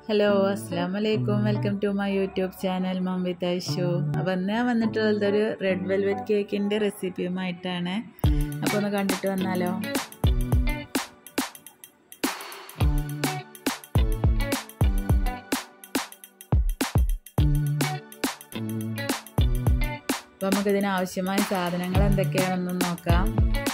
hello അസ്സാം വലൈക്കും welcome to my YouTube channel mummy തൈഷു അപ്പോൾ ഇന്ന് ഞാൻ വന്നിട്ടുള്ളത് ഒരു റെഡ് വെൽവെറ്റ് കേക്കിൻ്റെ റെസിപ്പിയുമായിട്ടാണ് അപ്പോൾ ഒന്ന് കണ്ടിട്ട് വന്നാലോ അപ്പോൾ നമുക്കിതിന് ആവശ്യമായ സാധനങ്ങൾ എന്തൊക്കെയാണെന്ന് നോക്കാം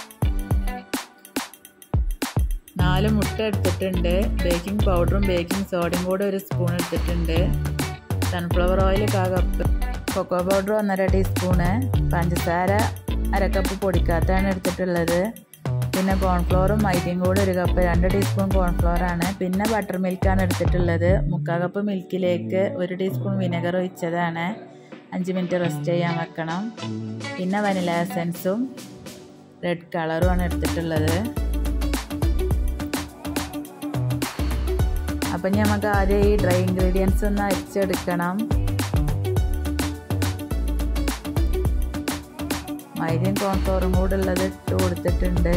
നാല് മുട്ട എടുത്തിട്ടുണ്ട് ബേക്കിംഗ് പൗഡറും ബേക്കിംഗ് സോഡയും കൂടെ ഒരു സ്പൂൺ എടുത്തിട്ടുണ്ട് സൺഫ്ലവർ ഓയിൽ കാ കപ്പ് കൊക്കോ പൗഡർ ഒന്നര ടീസ്പൂണ് പഞ്ചസാര അര കപ്പ് പൊടിക്കാത്താണ് എടുത്തിട്ടുള്ളത് പിന്നെ കോൺഫ്ലോറും മൈദയും കൂടെ ഒരു കപ്പ് രണ്ട് ടീസ്പൂൺ കോൺഫ്ലോർ ആണ് പിന്നെ ബട്ടർ മിൽക്കാണ് എടുത്തിട്ടുള്ളത് മുക്കാൽ കപ്പ് മിൽക്കിലേക്ക് ഒരു ടീസ്പൂൺ വിനെഗർ ഒഴിച്ചതാണ് അഞ്ച് മിനിറ്റ് റെസ്റ്റ് ചെയ്യാൻ വെക്കണം പിന്നെ വനില എസൻസും റെഡ് കളറുമാണ് എടുത്തിട്ടുള്ളത് അപ്പം നമുക്ക് ആദ്യം ഈ ഡ്രൈ ഇൻഗ്രീഡിയൻസ് ഒന്ന് അരിച്ചെടുക്കണം മൈദയും കോൺഫ്ലോറും കൂടെ ഉള്ളത് ഇട്ട് കൊടുത്തിട്ടുണ്ട്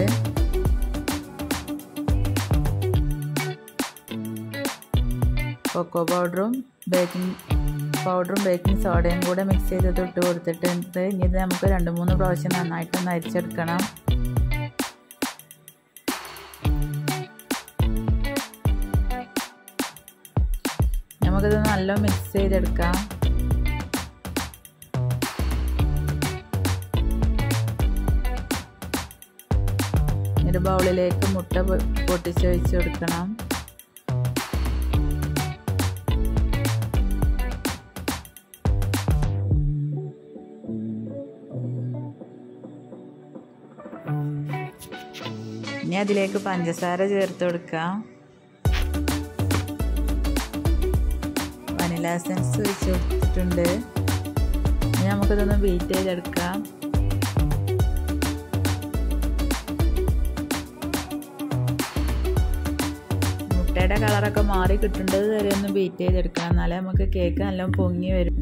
കൊക്കോ പൗഡറും ബേക്കിംഗ് പൗഡറും ബേക്കിംഗ് സോഡയും കൂടെ മിക്സ് ചെയ്തിട്ട് ഇട്ട് കൊടുത്തിട്ടുണ്ട് ഇനി ഇത് നമുക്ക് രണ്ട് മൂന്ന് പ്രാവശ്യം നന്നായിട്ടൊന്ന് അരിച്ചെടുക്കണം നമുക്കിത് നല്ല മിക്സ് ചെയ്തെടുക്കാം ഒരു ബൗളിലേക്ക് മുട്ട പൊട്ടിച്ച് ഒഴിച്ച് കൊടുക്കണം ഇനി അതിലേക്ക് പഞ്ചസാര ചേർത്ത് കൊടുക്കാം വനില എസൻസ് ഒഴിച്ച് കൊടുത്തിട്ടുണ്ട് ഇനി നമുക്കിതൊന്ന് ബീറ്റ് ചെയ്തെടുക്കാം മുട്ടയുടെ കളറൊക്കെ മാറി കിട്ടേണ്ടത് വരെ ഒന്ന് ബീറ്റ് ചെയ്തെടുക്കാം എന്നാലേ നമുക്ക് കേക്ക് നല്ല പൊങ്ങി വരും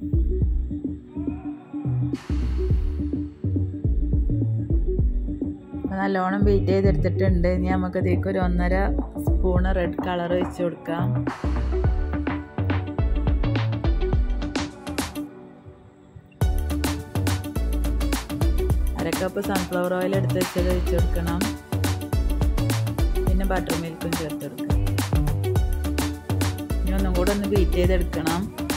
നല്ലോണം ബീറ്റ് ചെയ്തെടുത്തിട്ടുണ്ട് ഇനി നമുക്ക് ഇതിലേക്ക് ഒരു ഒന്നര സ്പൂണ് റെഡ് കളർ ഒഴിച്ച് കൊടുക്കാം അര കപ്പ് സൺഫ്ലവർ ഓയിൽ എടുത്ത് വെച്ചത് ഒഴിച്ച് കൊടുക്കണം പിന്നെ ബട്ടർ മിൽക്കും ചേർത്ത് കൊടുക്കണം ഇനി ഒന്നും കൂടെ ഒന്ന് ബീറ്റ് ചെയ്തെടുക്കണം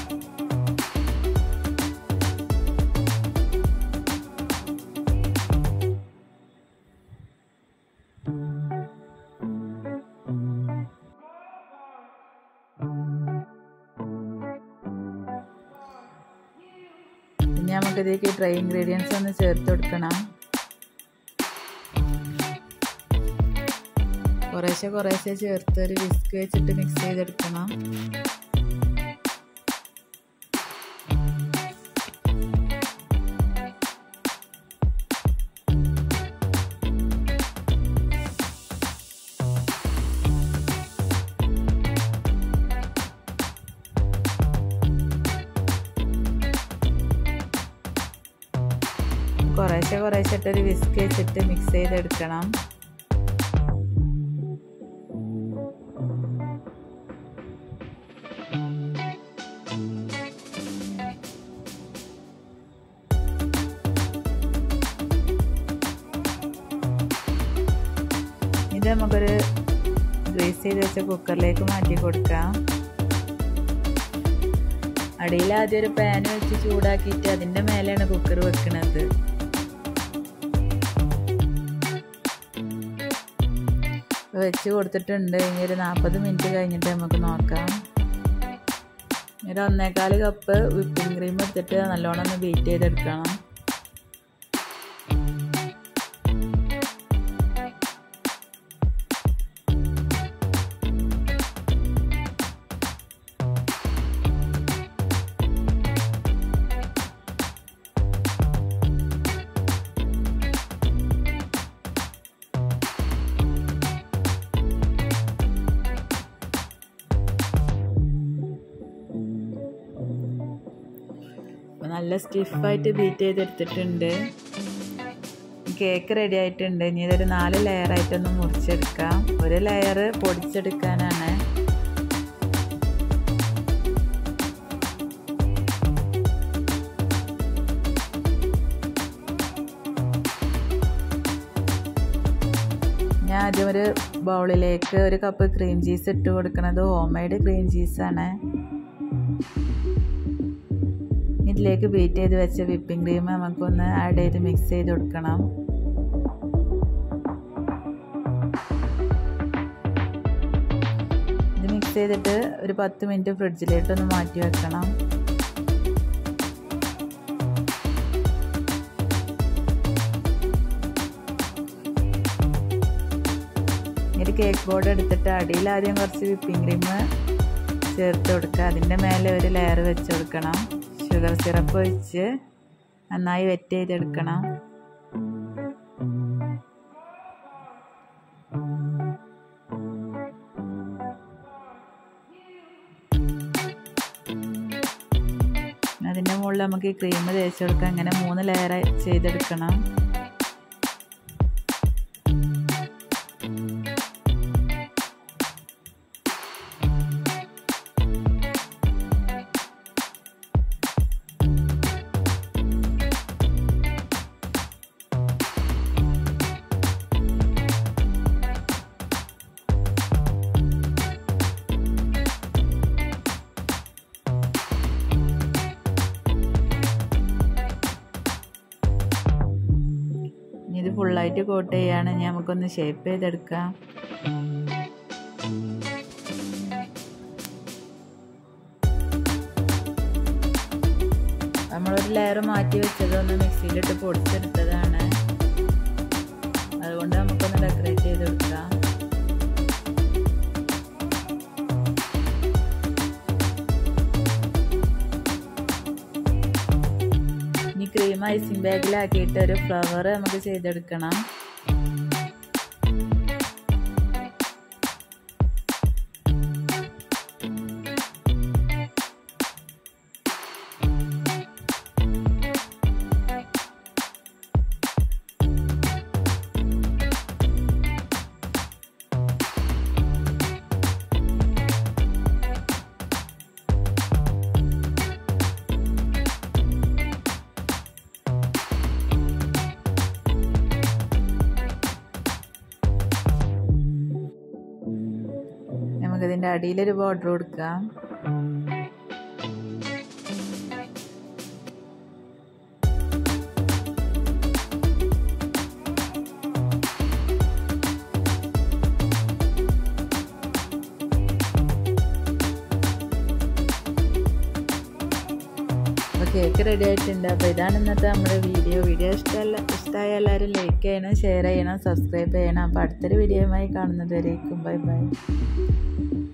ഇനി നമുക്ക് ഇതിലേക്ക് ഡ്രൈ ഇൻഗ്രീഡിയൻസ് ഒന്ന് ചേർത്ത് കൊടുക്കണം കുറേശ്ശെ കുറേശ്ശെ ചേർത്ത് ഒരു വിസ്ക് വെച്ചിട്ട് മിക്സ് ചെയ്തെടുക്കണം കുറേശ്ശെ കുറേശ്ശെ ഇട്ടൊരു വിസ്ക് വെച്ചിട്ട് മിക്സ് ചെയ്തെടുക്കണം ഇത് നമുക്കൊരു ഗ്രീസ് ചെയ്ത് വെച്ച കുക്കറിലേക്ക് മാറ്റി കൊടുക്കാം അടിയിൽ ആദ്യം ഒരു പാൻ വെച്ച് ചൂടാക്കിയിട്ട് അതിൻ്റെ മേലെയാണ് കുക്കർ വെക്കുന്നത് വെച്ച് കൊടുത്തിട്ടുണ്ട് ഇനി ഒരു നാൽപ്പത് മിനിറ്റ് കഴിഞ്ഞിട്ട് നമുക്ക് നോക്കാം ഒരു ഒന്നേകാൽ കപ്പ് വിപ്പിംഗ് ക്രീം എടുത്തിട്ട് നല്ലോണം ഒന്ന് ബീറ്റ് ചെയ്തെടുക്കണം നല്ല സ്റ്റിഫായിട്ട് ബീറ്റ് ചെയ്തെടുത്തിട്ടുണ്ട് കേക്ക് റെഡി ആയിട്ടുണ്ട് ഇനി ഇതൊരു നാല് ലെയറായിട്ടൊന്ന് മുറിച്ചെടുക്കാം ഒരു ലെയർ പൊടിച്ചെടുക്കാനാണ് ആദ്യം ഒരു ബൗളിലേക്ക് ഒരു കപ്പ് ക്രീം ചീസ് ഇട്ട് കൊടുക്കുന്നത് ഹോം മെയ്ഡ് ക്രീം ചീസാണ് ഇതിലേക്ക് ബീറ്റ് ചെയ്ത് വെച്ച വിപ്പിംഗ് ക്രീം നമുക്കൊന്ന് ആഡ് ചെയ്ത് മിക്സ് ചെയ്ത് കൊടുക്കണം ഇത് മിക്സ് ചെയ്തിട്ട് ഒരു പത്ത് മിനിറ്റ് ഫ്രിഡ്ജിലേട്ടൊന്ന് മാറ്റി വെക്കണം ഒരു കേക്ക് ബോർഡ് എടുത്തിട്ട് അടിയിൽ ആദ്യം കുറച്ച് വിപ്പിംഗ് ക്രീം ചേർത്ത് കൊടുക്കുക അതിൻ്റെ മേലെ ഒരു ലെയർ വെച്ച് കൊടുക്കണം ഷുഗർ സിറപ്പ് ഒഴിച്ച് നന്നായി വെറ്റ് ചെയ്തെടുക്കണം അതിൻ്റെ മുകളിൽ നമുക്ക് ഈ ക്രീം തേച്ച് കൊടുക്കാം അങ്ങനെ മൂന്ന് ലെയർ ചെയ്തെടുക്കണം ഇനി ഇത് ഫുള്ളായിട്ട് കോട്ട് ചെയ്യാണ് ഇനി നമുക്കൊന്ന് ഷേപ്പ് ചെയ്തെടുക്കാം നമ്മളൊരു ലെയർ മാറ്റി വെച്ചത് ഒന്ന് മിക്സിയിലിട്ട് പൊടിച്ചെടുത്തതാണ് അതുകൊണ്ട് നമുക്കൊന്ന് ഡെക്കറേറ്റ് ചെയ്ത് കൊടുക്കാം ഇനി ക്രീം ഐസിങ് ബാഗിലാക്കിയിട്ട് ഒരു ഫ്ലവർ നമുക്ക് ചെയ്തെടുക്കണം നമുക്കിതിൻ്റെ അടിയിലൊരു ബോർഡർ കൊടുക്കാം അപ്പോൾ കേക്ക് റെഡി ആയിട്ടുണ്ട് അപ്പോൾ ഇതാണ് ഇന്നത്തെ നമ്മുടെ വീഡിയോ വീഡിയോ ഇഷ്ടമല്ല ഇഷ്ടമായ എല്ലാവരും ലൈക്ക് ചെയ്യണം ഷെയർ ചെയ്യണം സബ്സ്ക്രൈബ് ചെയ്യണം അപ്പോൾ അടുത്തൊരു വീഡിയോയുമായി കാണുന്നത് വരേക്കും ബൈ ബൈ